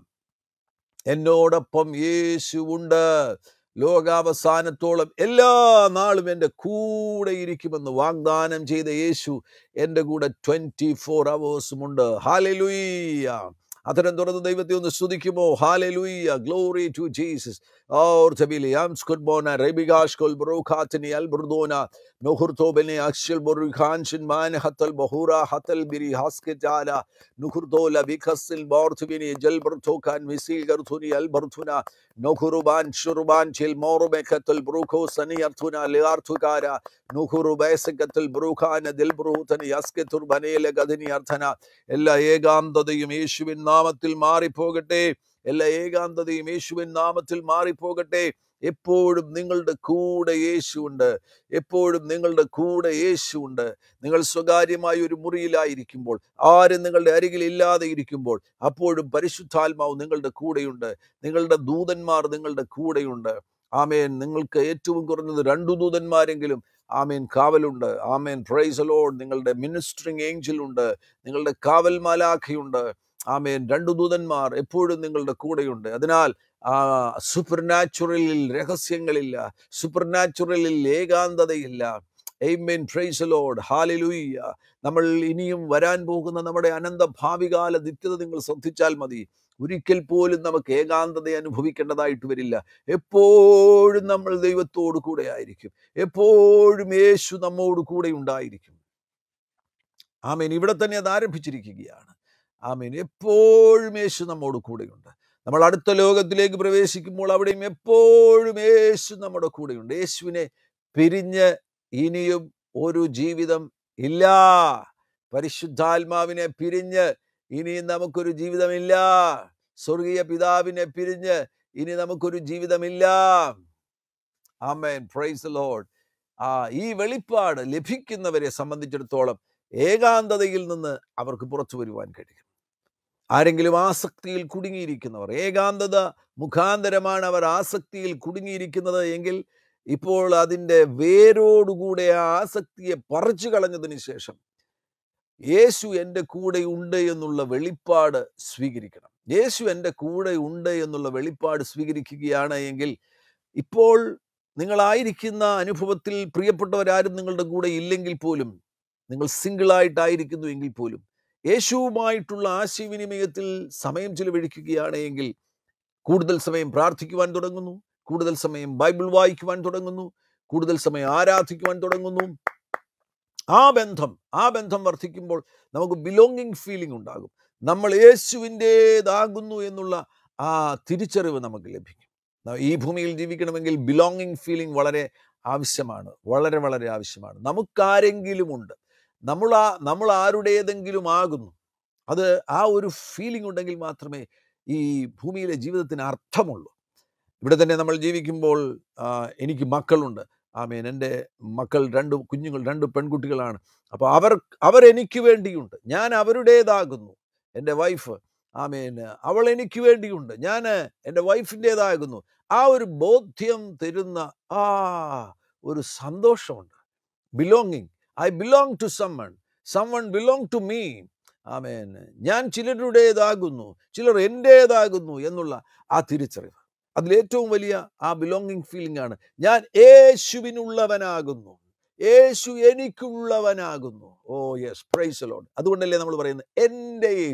എന്നോടൊപ്പം യേശുവുണ്ട് ലോകാവസാനത്തോളം എല്ലാ നാളും എൻ്റെ കൂടെ ഇരിക്കുമെന്ന് വാഗ്ദാനം ചെയ്ത യേശു എൻ്റെ കൂടെ ട്വൻറ്റി ഫോർ അവേഴ്സുമുണ്ട് ഹാലലുയ്യ അത്തരം തുറന്ന് ദൈവത്തെ ഒന്ന് സ്തുതിക്കുമോ ഹാലലുയ്യ ഗ്ലോറി ടു ജീസസ് ഓർ ജബിലി ആംസ്കുഡ് ബോന റെബിഗാഷ്കൊൽ ബ്രോഖാത്തിനി അൽ ബുർദോന നൊഹുർത്തോബനെ അക്ഷൽ ബൊറുഖാൻഷിൻ മാൻ ഹത്തൽ ബഹൂറ ഹത്തൽ ബിരി ഹാസ്കെജാല നുഹുർദോല ബിഖസിൽ ബോർത്തുബിനി ജൽ ബർത്തോഖാൻ മിസീൽ ഗർഥുനി അൽ ബർഥുന നൊഹുറുബാൻ ഷുറുബാൻ ചിൽ മോറുബെഖത്തുൽ ബ്രൂഖോ സനി അർഥുന ലിയാർഥുകാര നുഹുറു ബൈസക്കത്തുൽ ബ്രൂഖാന ദിൽ ബ്രൂതനി അസ്കെത്തുർ ബനേല ഗധനി അർത്ഥന എല്ലാ ഏകാന്തതയും യേശുവിൻ നാമത്തിൽ മാറിപ്പോകട്ടെ എല്ലാ ഏകാന്തതയും യേശുവിൻ നാമത്തിൽ മാറിപ്പോകട്ടെ എപ്പോഴും നിങ്ങളുടെ കൂടെ യേശുണ്ട് എപ്പോഴും നിങ്ങളുടെ കൂടെ യേശുണ്ട് നിങ്ങൾ സ്വകാര്യമായ ഒരു മുറിയിലായിരിക്കുമ്പോൾ ആരും നിങ്ങളുടെ അരികിൽ ഇല്ലാതെ ഇരിക്കുമ്പോൾ അപ്പോഴും പരിശുദ്ധാത്മാവ് നിങ്ങളുടെ കൂടെയുണ്ട് നിങ്ങളുടെ ദൂതന്മാർ നിങ്ങളുടെ കൂടെയുണ്ട് ആമേൻ നിങ്ങൾക്ക് ഏറ്റവും കുറഞ്ഞത് രണ്ടു ദൂതന്മാരെങ്കിലും ആമേൻ കാവലുണ്ട് ആമേൻ പ്രൈസ് ലോഡ് നിങ്ങളുടെ മിനിസ്ട്രിങ് ഏഞ്ചൽ ഉണ്ട് നിങ്ങളുടെ കാവൽ മാലാഖയുണ്ട് ആമേൻ രണ്ടു ദൂതന്മാർ എപ്പോഴും നിങ്ങളുടെ കൂടെയുണ്ട് അതിനാൽ ആ സൂപ്പർ നാച്ചുറലിൽ രഹസ്യങ്ങളില്ല സൂപ്പർ നാച്ചുറലിൽ ഏകാന്തതയില്ല എയ്മേൻ പ്രൈസ് ലോഡ് ഹാലിലൂയ്യ നമ്മൾ ഇനിയും വരാൻ പോകുന്ന നമ്മുടെ അനന്ത ഭാവികാല നിത്യത നിങ്ങൾ ശ്രദ്ധിച്ചാൽ മതി ഒരിക്കൽ പോലും നമുക്ക് ഏകാന്തത അനുഭവിക്കേണ്ടതായിട്ട് വരില്ല എപ്പോഴും നമ്മൾ ദൈവത്തോട് കൂടെ ആയിരിക്കും എപ്പോഴും യേശു നമ്മോട് കൂടെ ഉണ്ടായിരിക്കും ആമേൻ ഇവിടെ തന്നെ അത് ആരംഭിച്ചിരിക്കുകയാണ് ആമേൻ എപ്പോഴും യേശു നമ്മോട് കൂടെയുണ്ട് നമ്മൾ അടുത്ത ലോകത്തിലേക്ക് പ്രവേശിക്കുമ്പോൾ അവിടെയും എപ്പോഴും യേശു നമ്മുടെ കൂടെയുണ്ട് യേശുവിനെ പിരിഞ്ഞ് ഇനിയും ഒരു ജീവിതം ഇല്ല പരിശുദ്ധാത്മാവിനെ പിരിഞ്ഞ് ഇനിയും നമുക്കൊരു ജീവിതമില്ല സ്വർഗീയ പിതാവിനെ പിരിഞ്ഞ് ഇനി നമുക്കൊരു ജീവിതമില്ല ആമേൻ പ്രൈസ് ലോഡ് ആ ഈ വെളിപ്പാട് ലഭിക്കുന്നവരെ സംബന്ധിച്ചിടത്തോളം ഏകാന്തതയിൽ നിന്ന് അവർക്ക് പുറത്തു വരുവാൻ കഴിയും ആരെങ്കിലും ആസക്തിയിൽ കുടുങ്ങിയിരിക്കുന്നവർ ഏകാന്തത മുഖാന്തരമാണ് അവർ ആസക്തിയിൽ കുടുങ്ങിയിരിക്കുന്നത് എങ്കിൽ ഇപ്പോൾ അതിൻ്റെ വേരോടുകൂടെ ആ ആസക്തിയെ പറിച്ചു കളഞ്ഞതിന് ശേഷം യേശു എൻ്റെ കൂടെ ഉണ്ട് എന്നുള്ള വെളിപ്പാട് സ്വീകരിക്കണം യേശു എൻ്റെ കൂടെ ഉണ്ട് എന്നുള്ള വെളിപ്പാട് സ്വീകരിക്കുകയാണ് എങ്കിൽ ഇപ്പോൾ നിങ്ങളായിരിക്കുന്ന അനുഭവത്തിൽ പ്രിയപ്പെട്ടവരാരും നിങ്ങളുടെ കൂടെ ഇല്ലെങ്കിൽ പോലും നിങ്ങൾ സിംഗിളായിട്ടായിരിക്കുന്നു എങ്കിൽ പോലും യേശുവുമായിട്ടുള്ള ആശയവിനിമയത്തിൽ സമയം ചിലവഴിക്കുകയാണ് എങ്കിൽ കൂടുതൽ സമയം പ്രാർത്ഥിക്കുവാൻ തുടങ്ങുന്നു കൂടുതൽ സമയം ബൈബിൾ വായിക്കുവാൻ തുടങ്ങുന്നു കൂടുതൽ സമയം ആരാധിക്കുവാൻ തുടങ്ങുന്നു ആ ബന്ധം ആ ബന്ധം വർദ്ധിക്കുമ്പോൾ നമുക്ക് ബിലോങ്ങിങ് ഫീലിംഗ് ഉണ്ടാകും നമ്മൾ യേശുവിൻ്റേതാകുന്നു എന്നുള്ള ആ തിരിച്ചറിവ് നമുക്ക് ലഭിക്കും ഈ ഭൂമിയിൽ ജീവിക്കണമെങ്കിൽ ബിലോങ്ങിങ് ഫീലിംഗ് വളരെ ആവശ്യമാണ് വളരെ വളരെ ആവശ്യമാണ് നമുക്കാരെങ്കിലും ഉണ്ട് നമ്മൾ ആ നമ്മൾ ആരുടേതെങ്കിലും ആകുന്നു അത് ആ ഒരു ഫീലിംഗ് ഉണ്ടെങ്കിൽ മാത്രമേ ഈ ഭൂമിയിലെ ജീവിതത്തിന് അർത്ഥമുള്ളൂ ഇവിടെ തന്നെ നമ്മൾ ജീവിക്കുമ്പോൾ എനിക്ക് മക്കളുണ്ട് ആമേൻ എൻ്റെ മക്കൾ രണ്ട് കുഞ്ഞുങ്ങൾ രണ്ട് പെൺകുട്ടികളാണ് അപ്പോൾ അവർ അവരെനിക്ക് വേണ്ടിയുണ്ട് ഞാൻ അവരുടേതാകുന്നു എൻ്റെ വൈഫ് ആമേൻ അവൾ എനിക്ക് വേണ്ടിയുണ്ട് ഞാൻ എൻ്റെ വൈഫിൻ്റേതാകുന്നു ആ ഒരു ബോധ്യം തരുന്ന ആ ഒരു സന്തോഷമുണ്ട് belonging I belong to someone someone belong to me amen ഞാൻ ചിലരുടേതാകുന്നു ചിലർ എൻ്റേതാകുന്നു എന്നുള്ള ആ തിരിച്ചറിവ് അതിലേറ്റവും വലിയ ആ ബിലോങ്ങിങ് ഫീലിംഗ് ആണ് ഞാൻ യേശുവിനുള്ളവനാകുന്നു യേശു എനിക്കുള്ളവനാകുന്നു ഓ യെസ് പ്രൈസ് ലോഡ് അതുകൊണ്ടല്ലേ നമ്മൾ പറയുന്നത് എൻ്റെ യേശു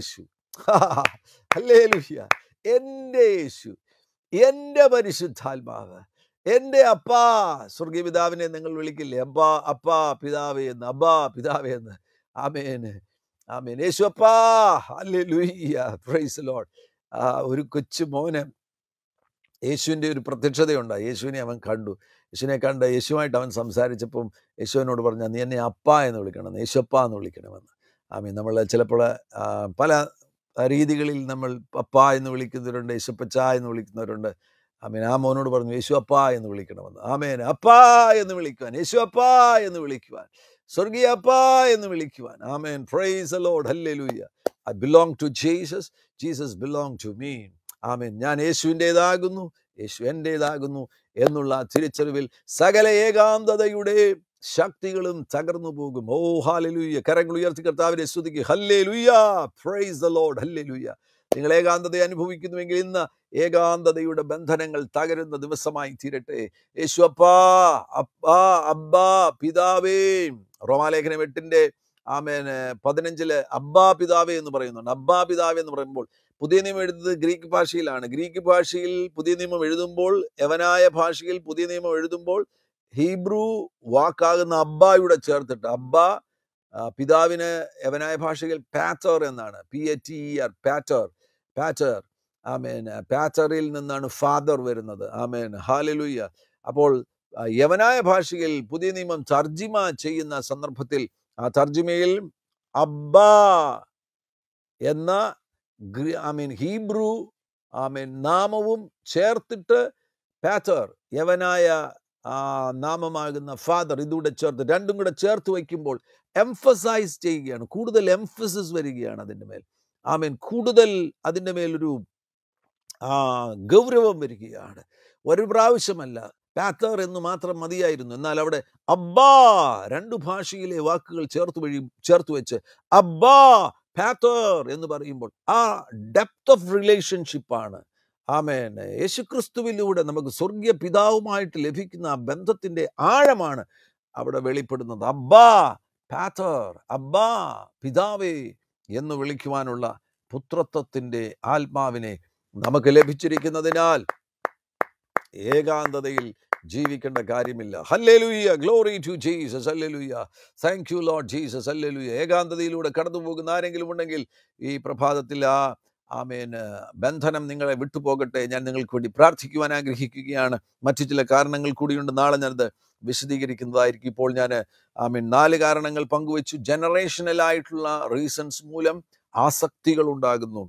ഹല്ലേലൂയ എൻ്റെ യേശു എൻ്റെ പരിശുദ്ധാത്മാവ് എൻ്റെ അപ്പാ സ്വർഗീയ പിതാവിനെ നിങ്ങൾ വിളിക്കില്ലേ അപ്പാ അപ്പാ പിതാവേ എന്ന് അബ്ബാ പിതാവേ എന്ന് ആമേന് ആമേൻ യേശു അപ്പാ ഹല്ലേലൂയ പ്രൈസ് ലോഡ് ഒരു കൊച്ചു മോന് യേശുവിൻ്റെ ഒരു പ്രത്യക്ഷതയുണ്ട് യേശുവിനെ അവൻ കണ്ടു യേശുവിനെ കണ്ട് യേശുവായിട്ട് അവൻ സംസാരിച്ചപ്പം യേശുവിനോട് പറഞ്ഞ നീ എന്നെ അപ്പ എന്ന് വിളിക്കണം യേശുപ്പ എന്ന് വിളിക്കണമെന്ന് ആമീൻ നമ്മൾ ചിലപ്പോൾ ആ, പല രീതികളിൽ നമ്മൾ അപ്പ എന്ന് വിളിക്കുന്നവരുണ്ട് യേശുപ്പച്ച എന്ന് വിളിക്കുന്നവരുണ്ട് ആമീൻ ആ മോനോട് പറഞ്ഞു യേശു അപ്പ എന്ന് വിളിക്കണമെന്ന് ആമേൻ അപ്പ എന്ന് വിളിക്കുവാൻ യേശു അപ്പ എന്ന് വിളിക്കുവാൻ സ്വർഗീയ അപ്പ എന്ന് വിളിക്കുവാൻ amen praise lord hallelujah I belong to Jesus Jesus belong to me amen ഞാൻ യേശുവിൻ്റെതാകുന്നു യേശു എൻ്റെതാകുന്നു എന്നുള്ള തിരിച്ചറിവിൽ സകല ഏകാന്തതയുടെ ശക്തികളും തകർന്നു പോകും ഓ ഹാലലുയ്യ കരങ്ങൾ ഉയർത്തി കർത്താവിനെ സ്തുതിക്ക് ഹല്ലേ ലുയ്യ പ്രൈസ് ദ ലോഡ് ഹല്ലേ ലുയ്യ നിങ്ങൾ ഏകാന്തത അനുഭവിക്കുന്നുവെങ്കിൽ ഇന്ന് ഏകാന്തതയുടെ ബന്ധനങ്ങൾ തകരുന്ന ദിവസമായി തീരട്ടെ യേശു അപ്പാ അപ്പാ അബ്ബാ പിതാവേ റോമാലേഖനം എട്ടിന്റെ ആമേന് പതിനഞ്ചില് അബ്ബാ പിതാവേ എന്ന് പറയുന്നുണ്ട് അബ്ബാ പിതാവേ എന്ന് പറയുമ്പോൾ പുതിയ നിയമം എഴുതുന്നത് ഗ്രീക്ക് ഭാഷയിലാണ് ഗ്രീക്ക് ഭാഷയിൽ പുതിയ നിയമം എഴുതുമ്പോൾ യവനായ ഭാഷയിൽ പുതിയ നിയമം എഴുതുമ്പോൾ ഹീബ്രു വാക്കാകുന്ന അബ്ബായുടെ ചേർത്തിട്ട് അബ്ബ ആ, പിതാവിന് യവനായ ഭാഷയിൽ പാറ്റർ എന്നാണ് P A T E R പാറ്റർ പാറ്റർ ആമേൻ പാറ്ററിൽ നിന്നാണ് ഫാദർ വരുന്നത് ആമേൻ ഹാലലുയ്യ അപ്പോൾ ആ, യവനായ ഭാഷയിൽ പുതിയ നിയമം തർജിമ ചെയ്യുന്ന സന്ദർഭത്തിൽ ആ തർജിമയിൽ അബ്ബാ എന്ന I mean Hebrew I mean നാമവും ചേർത്തിട്ട് പാറ്റർ യവനായ ആ നാമമാകുന്ന ഫാദർ ഇതുകൂടെ ചേർത്ത് രണ്ടും കൂടെ ചേർത്ത് വയ്ക്കുമ്പോൾ എംഫസൈസ് ചെയ്യുകയാണ് കൂടുതൽ എംഫസിസ് വരികയാണ് അതിൻ്റെ മേൽ ഐ മീൻ കൂടുതൽ അതിൻ്റെ മേലൊരു ആ ഗൗരവം വരികയാണ് ഒരു പ്രാവശ്യമല്ല പാത്തർ എന്ന് മാത്രം മതിയായിരുന്നു എന്നാൽ അവിടെ അബ്ബാ രണ്ടു ഭാഷയിലെ വാക്കുകൾ ചേർത്ത് വഴി ചേർത്ത് വെച്ച് അബ്ബാ പാത്തർ എന്ന് പറയുമ്പോൾ ആ ഡെപ്ത് ഓഫ് റിലേഷൻഷിപ്പാണ് ആമേൻ യേശുക്രിസ്തുവിലൂടെ നമുക്ക് സ്വർഗീയ പിതാവുമായിട്ട് ലഭിക്കുന്ന ആ ബന്ധത്തിന്റെ ആഴമാണ് അവിടെ വെളിപ്പെടുന്നത് അബ്ബാ പാത്തർ അബ്ബാ പിതാവേ എന്ന് വിളിക്കുവാനുള്ള പുത്രത്വത്തിന്റെ ആത്മാവിനെ നമുക്ക് ലഭിച്ചിരിക്കുന്നതിനാൽ ഏകാന്തതയിൽ ജീവിക്കേണ്ട കാര്യമില്ല hallelujah glory to Jesus hallelujah thank you lord Jesus hallelujah ഏകാന്തതയിലൂടെ കടന്നു പോകുന്ന ആരെങ്കിലും ഉണ്ടെങ്കിൽ ഈ പ്രഭാതത്തിൽ ആ ആമേൻ ബന്ധനം നിങ്ങളെ വിട്ടുപോകട്ടെ ഞാൻ നിങ്ങൾക്ക് വേണ്ടി പ്രാർത്ഥിക്കുവാൻ ആഗ്രഹിക്കുകയാണ് മറ്റു ചില കാരണങ്ങൾ കൂടിയുണ്ട് നാളെ ഞാനത് വിശദീകരിക്കുന്നതായിരിക്കും ഇപ്പോൾ ഞാൻ ആമീൻ നാല് കാരണങ്ങൾ പങ്കുവച്ചു ജനറേഷണലായിട്ടുള്ള റീസൺസ് മൂലം ആസക്തികൾ ഉണ്ടാകുന്നു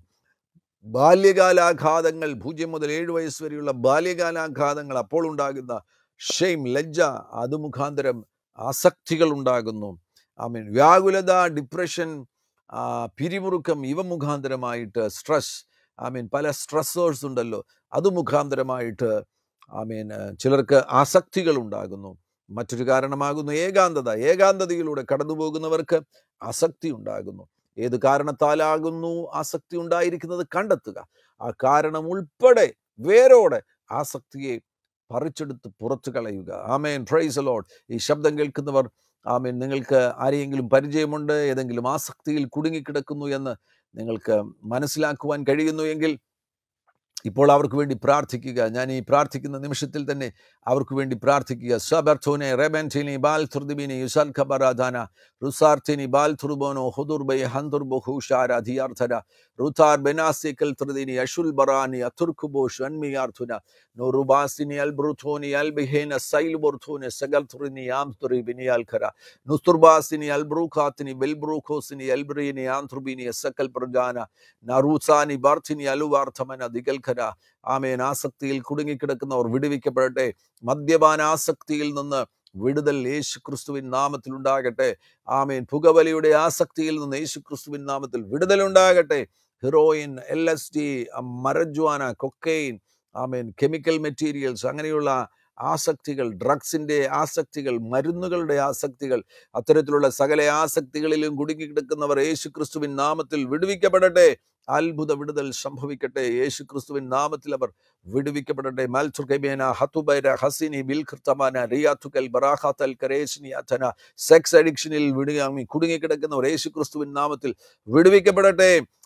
ബാല്യകാലാഘാതങ്ങൾ പൂജ്യം മുതൽ ഏഴ് വയസ്സ് വരെയുള്ള ബാല്യകാലാഘാതങ്ങൾ അപ്പോൾ ഉണ്ടാകുന്ന ഷെയിം ലജ്ജ അത് മുഖാന്തരം ആസക്തികൾ ഉണ്ടാകുന്നു ആമീൻ വ്യാകുലത ഡിപ്രഷൻ ആ, പിരിമുറുക്കം ഇവ മുഖാന്തരമായിട്ട് സ്ട്രെസ് ആമീൻ പല സ്ട്രെസ്സേഴ്സ് ഉണ്ടല്ലോ അത് മുഖാന്തരമായിട്ട് ആമീൻ ചിലർക്ക് ആസക്തികൾ ഉണ്ടാകുന്നു മറ്റൊരു കാരണമാകുന്നു ഏകാന്തത ഏകാന്തതയിലൂടെ കടന്നു പോകുന്നവർക്ക് ആസക്തി ഉണ്ടാകുന്നു ഏത് കാരണത്താലാകുന്നു ആസക്തി ഉണ്ടായിരിക്കുന്നത് കണ്ടെത്തുക ആ കാരണം ഉൾപ്പെടെ വേരോടെ ആസക്തിയെ പറിച്ചെടുത്ത് പുറത്തു കളയുക ആമേൻ പ്രൈസ് ലോഡ് ഈ ശബ്ദം കേൾക്കുന്നവർ ആമേൻ നിങ്ങൾക്ക് ആരെയെങ്കിലും പരിചയമുണ്ട് ഏതെങ്കിലും ആസക്തിയിൽ കുടുങ്ങിക്കിടക്കുന്നു എന്ന് നിങ്ങൾക്ക് മനസ്സിലാക്കുവാൻ കഴിയുന്നു എങ്കിൽ ഇപ്പോൾ അവർക്ക് വേണ്ടി പ്രാർത്ഥിക്കുക ഞാൻ ഈ പ്രാർത്ഥിക്കുന്ന നിമിഷത്തിൽ തന്നെ അവർക്ക് വേണ്ടി പ്രാർത്ഥിക്കുക സബർഥോനെ റെബൻറ്റിനി ബാൽ ധൃദിബിനി യുസൽ ഖബറാധാന റുസാർത്തിനി ബാൽ ധുർബോനോ ഹുദുർബൈ ഹന്തുർബോ ഹൂഷാരാധിയാർത്ഥന റുതാർ ബെനാസിക്കൽ ധൃദിനി അഷുൽ ബറാനി അഥുർഖുബോഷ് അൻമിയാർത്ഥുന നൂറുബാസിനി അൽബ്രുഥോനി അൽബിഹേന സൈൽബുർഥോനെ സകൽ ധുറിനി ആം ധുറി ബിനിയാൽഖര നുസ്തുർബാസിനി അൽബ്രൂഖാത്തിനി ബെൽബ്രൂഖോസിനി അൽബ്രീനി ആന്ധ്രുബിനി സക്കൽ പ്രജാന നറൂസാനി ബാർത്തിനി അലുവാർത്ഥമന ദിഗൽഖര ആമേൻ ആസക്തിയിൽ കുടുങ്ങിക്കിടക്കുന്നവർ വിടുവിക്കപ്പെടട്ടെ മദ്യപാന ആസക്തിയിൽ നിന്ന് വിടുതൽ യേശു ക്രിസ്തുവിൻ നാമത്തിൽ ഉണ്ടാകട്ടെ ആമേൻ പുകവലിയുടെ ആസക്തിയിൽ നിന്ന് യേശു ക്രിസ്തുവിൻ നാമത്തിൽ വിടുതൽ ഉണ്ടാകട്ടെ heroin L S D marijuana cocaine amen chemical materials അങ്ങനെയുള്ള ആസക്തികൾ ഡ്രഗ്സിന്റെ ആസക്തികൾ മരുന്നുകളുടെ ആസക്തികൾ അത്തരത്തിലുള്ള സകല ആസക്തികളിലും കുടുങ്ങിക്കിടക്കുന്നവർ യേശു ക്രിസ്തുവിൻ നാമത്തിൽ വിടുവിക്കപ്പെടട്ടെ അത്ഭുത വിടുതൽ സംഭവിക്കട്ടെ യേശു ക്രിസ്തുവിൻ നാമത്തിൽ അവർ വിടുവിക്കപ്പെടട്ടെ മൽസുഖബേന ഹത്തുബൈര ഹസിനി ബിൽഖർത്തമാന റിയാത്തുക്കൽ ബറാഖാത്തൽ കരേശിനി അഥന സെക്സ് അഡിക്ഷനിൽ വിടുങ്ങി കുടുങ്ങിക്കിടക്കുന്നവർ യേശു ക്രിസ്തുവിൻ നാമത്തിൽ വിടുവിക്കപ്പെടട്ടെ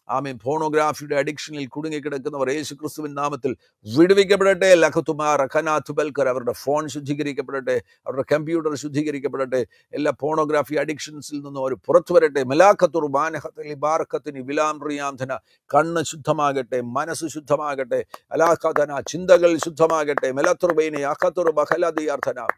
ആമീൻ ഫോണോഗ്രാഫിയുടെ അഡിക്ഷനിൽ കുടുങ്ങിക്കിടക്കുന്നവർ യേശു ക്രിസ്തുവിൻ നാമത്തിൽ വിടുവിക്കപ്പെടട്ടെ ലഖത്തുമാർ ഖനാത്തുബൽക്കർ അവരുടെ ഫോൺ ശുദ്ധീകരിക്കപ്പെടട്ടെ അവരുടെ കമ്പ്യൂട്ടർ ശുദ്ധീകരിക്കപ്പെടട്ടെ എല്ലാ ഫോണോഗ്രാഫി അഡിക്ഷൻസിൽ നിന്നും അവർ പുറത്തു വരട്ടെ മെലാഖത്തുർ ബാനഹത്തലി ബാർക്കത്തിന് വിലാം റിയാന്ധന കണ്ണ് ശുദ്ധമാകട്ടെ മനസ്സ് ശുദ്ധമാകട്ടെ അലാഖതന ചിന്തകൾ ശുദ്ധമാകട്ടെ മെലത്തുർബൈനെ അഖത്തുർ ബഹലതി അർത്ഥന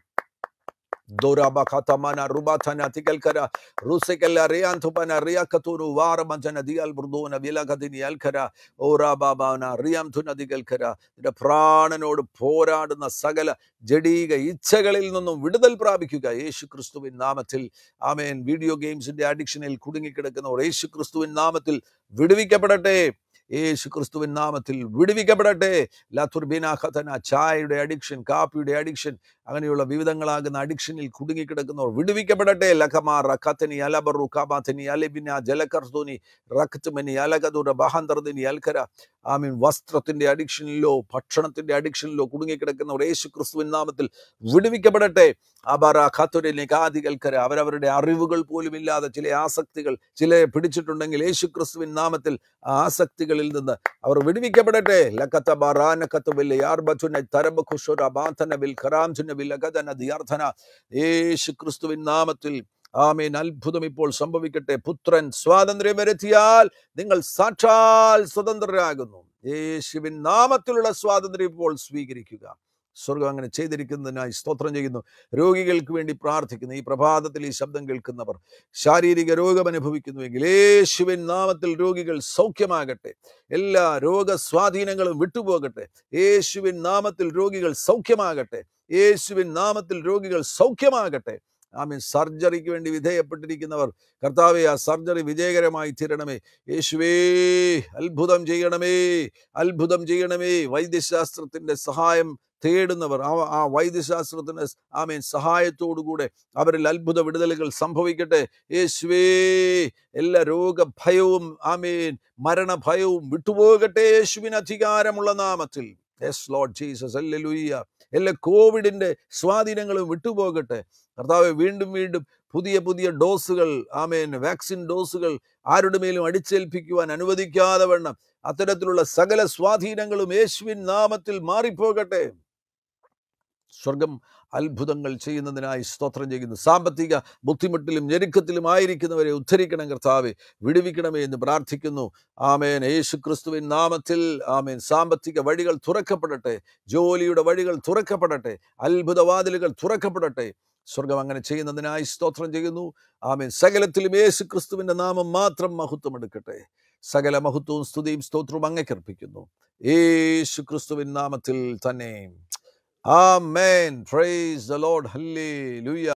ദോരാബഖതമന റുബാഥന തികൽക്കര റുസെക്കല്ല റിയാൻതുപന റിയാക്കത്തൂരു വാറമഞ്ചന ദിയൽ മൃദൂന വിലകതിനി അൽക്കര ഓറാബാബാന റിയാംതുന ദികൽക്കര നിന്റെ പ്രാണനോട് പോരാടുന്ന സകല ജഡീക ഇച്ഛകളിൽ നിന്നും വിടുതൽ പ്രാപിക്കുക യേശു ക്രിസ്തുവിൻ നാമത്തിൽ ആമേൻ വീഡിയോ ഗെയിംസിന്റെ അഡിക്ഷനിൽ കുടുങ്ങിക്കിടക്കുന്നവർ യേശു ക്രിസ്തുവിൻ നാമത്തിൽ വിടുവിക്കപ്പെടട്ടെ യേശു ക്രിസ്തുവിൻ നാമത്തിൽ വിടുവിക്കപ്പെടട്ടെ ലത്തുർബിനാഖതന ചായയുടെ അഡിക്ഷൻ കാപ്പിയുടെ അഡിക്ഷൻ അങ്ങനെയുള്ള വിവിധങ്ങളാകുന്ന അഡിക്ഷനിൽ കുടുങ്ങിക്കിടക്കുന്നവർ വിടുവിക്കപ്പെടട്ടെ ലഖമാർ റഖത്തനി അലബറു കാബാത്തനി അലിബിന ജലകർദുനി റഖത്തുമനി അലകദുര ബഹാന്തർദിനി അൽക്കര ആമീൻ വസ്ത്രത്തിന്റെ അഡിക്ഷനിലോ ഭക്ഷണത്തിന്റെ അഡിക്ഷനിലോ കുടുങ്ങിക്കിടക്കുന്നവർ യേശു ക്രിസ്തുവിൻ നാമത്തിൽ വിടുവിക്കപ്പെടട്ടെ അബറ ഖത്തുരിനെ കാതികൽക്കര അവരവരുടെ അറിവുകൾ പോലും ഇല്ലാതെ ചില ആസക്തികൾ ചില പിടിച്ചിട്ടുണ്ടെങ്കിൽ യേശു ക്രിസ്തുവിൻ നാമത്തിൽ ആ ആസക്തികളിൽ നിന്ന് അവർ വിടുവിക്കപ്പെടട്ടെ ലക്കത്ത ബറാനക്കത്ത് ബിൽ യാർബച്ചുന തരബ ഖുഷുര ബാധന ബിൽ ഖറാം ചുന ബിൽ അഗദന ദിയാർത്ഥന യേശു ക്രിസ്തുവിൻ നാമത്തിൽ ആമേൻ അത്ഭുതം ഇപ്പോൾ സംഭവിക്കട്ടെ പുത്രൻ സ്വാതന്ത്ര്യം വരുത്തിയാൽ നിങ്ങൾ സാക്ഷാൽ സ്വതന്ത്രരാകുന്നു യേശുവിൻ നാമത്തിലുള്ള സ്വാതന്ത്ര്യം ഇപ്പോൾ സ്വീകരിക്കുക സ്വർഗം അങ്ങനെ ചെയ്തിരിക്കുന്നതിനായി സ്തോത്രം ചെയ്യുന്നു രോഗികൾക്ക് വേണ്ടി പ്രാർത്ഥിക്കുന്നു ഈ പ്രഭാതത്തിൽ ഈ ശബ്ദം കേൾക്കുന്നവർ ശാരീരിക രോഗം അനുഭവിക്കുന്നുവെങ്കിൽ യേശുവിൻ നാമത്തിൽ രോഗികൾ സൗഖ്യമാകട്ടെ എല്ലാ രോഗസ്വാധീനങ്ങളും വിട്ടുപോകട്ടെ യേശുവിൻ നാമത്തിൽ രോഗികൾ സൗഖ്യമാകട്ടെ യേശുവിൻ നാമത്തിൽ രോഗികൾ സൗഖ്യമാകട്ടെ ആമീൻ സർജറിക്ക് വേണ്ടി വിധേയപ്പെട്ടിരിക്കുന്നവർ കർത്താവെ ആ സർജറി വിജയകരമായി തീരണമേ യേശുവേ അത്ഭുതം ചെയ്യണമേ അത്ഭുതം ചെയ്യണമേ വൈദ്യശാസ്ത്രത്തിന്റെ സഹായം തേടുന്നവർ ആ ആ വൈദ്യശാസ്ത്രത്തിന് ആമേൻ സഹായത്തോടുകൂടെ അവരിൽ അത്ഭുത വിടുതലുകൾ സംഭവിക്കട്ടെ യേശുവേ എല്ലാ രോഗഭയവും ആമേൻ മരണഭയവും വിട്ടുപോകട്ടെ യേശുവിന് അധികാരമുള്ള നാമത്തിൽ യെസ് ലോർഡ് ജീസസ് അല്ലെലുയ്യ എല്ലാ കോവിഡിന്റെ സ്വാധീനങ്ങളും വിട്ടുപോകട്ടെ കർത്താവ് വീണ്ടും വീണ്ടും പുതിയ പുതിയ ഡോസുകൾ ആമേൻ വാക്സിൻ ഡോസുകൾ ആരുടെ മേലും അടിച്ചേൽപ്പിക്കുവാൻ അനുവദിക്കാതെ വണ്ണം അത്തരത്തിലുള്ള സകല സ്വാധീനങ്ങളും യേശുവിൻ നാമത്തിൽ മാറിപ്പോകട്ടെ സ്വർഗം അത്ഭുതങ്ങൾ ചെയ്യുന്നതിനായി സ്തോത്രം ചെയ്യുന്നു സാമ്പത്തിക ബുദ്ധിമുട്ടിലും ഞെരുക്കത്തിലും ആയിരിക്കുന്നവരെ ഉദ്ധരിക്കണം കർത്താവെ വിടുവിക്കണമേ എന്ന് പ്രാർത്ഥിക്കുന്നു ആമേൻ യേശു ക്രിസ്തുവിൻ നാമത്തിൽ ആമേൻ സാമ്പത്തിക വഴികൾ തുറക്കപ്പെടട്ടെ ജോലിയുടെ വഴികൾ തുറക്കപ്പെടട്ടെ അത്ഭുതവാതിലുകൾ തുറക്കപ്പെടട്ടെ സ്വർഗം അങ്ങനെ ചെയ്യുന്നതിനായി സ്തോത്രം ചെയ്യുന്നു ആമേൻ സകലത്തിലും യേശു ക്രിസ്തുവിന്റെ നാമം മാത്രം മഹത്വം എടുക്കട്ടെ സകല മഹത്വവും സ്തുതിയും സ്തോത്രവും അങ്ങേക്കർപ്പിക്കുന്നു യേശു ക്രിസ്തുവിൻ നാമത്തിൽ തന്നെ amen praise the lord hallelujah